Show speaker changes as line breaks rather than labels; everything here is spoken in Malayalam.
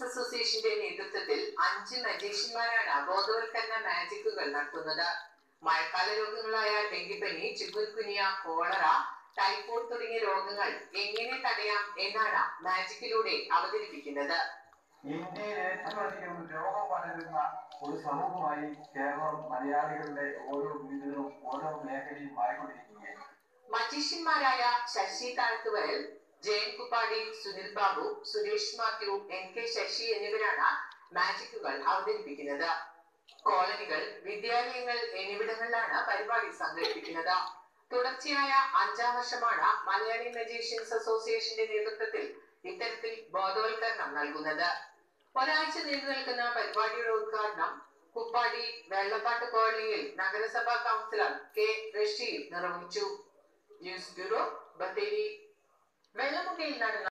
മജീഷ്യൻസ് അസോസിയേഷന്റെ നേതൃത്വത്തിൽ അഞ്ച് മജീഷ്യന്മാരാണ് ബോധവൽക്കരണ മാജിക്കുകൾ നടത്തുന്നത് മഴക്കാല രോഗങ്ങളായ ഡെങ്കിപ്പനി ചിക്കുൻകുനിയ കോളറ ടൈഫോയിഡ് തുടങ്ങിയ രോഗങ്ങൾ എങ്ങനെ തടയാം എന്നാണ് മാജിക്കിലൂടെ അവതരിപ്പിക്കുന്നത്
ഇന്ത്യയിൽ ഏറ്റവും അധികം രോഗം പടരുന്ന ഒരു സമൂഹമായി കേരളം മലയാളികളുടെ ഓരോ വീടുകളും ഓരോ മേഖലയും മാറിക്കൊണ്ടിരിക്കുകയാണ്
മജീഷ്യന്മാരായ ശശി താഴ്ത്തുവരൽ ജയൻ കുപ്പാടി സുനിൽ ബാബു സുരേഷ് മാത്യു എൻ കെ ശശി എന്നിവരാണ് മാജിക്കുകൾ അവതരിപ്പിക്കുന്നത് കോളനികൾ വിദ്യാലയങ്ങൾ എന്നിവിടങ്ങളിലാണ് പരിപാടി സംഘടിപ്പിക്കുന്നത് തുടർച്ചയായ അഞ്ചാം വർഷമാണ് മലയാളി മജീഷ്യൻസ് അസോസിയേഷന്റെ നേതൃത്വത്തിൽ ഇത്തരത്തിൽ ബോധവൽക്കരണം നൽകുന്നത് ഒരാഴ്ച നീണ്ടു നിൽക്കുന്ന പരിപാടിയുടെ ഉദ്ഘാടനം കുപ്പാടി വെള്ളപ്പാട്ട് കോളനിയിൽ നഗരസഭാ കൗൺസിലർ കെ റഷീദ് നിർവഹിച്ചു ന്യൂസ് ബ്യൂറോ ബത്തേരി വെള്ളമുഖയിൽ നടന്ന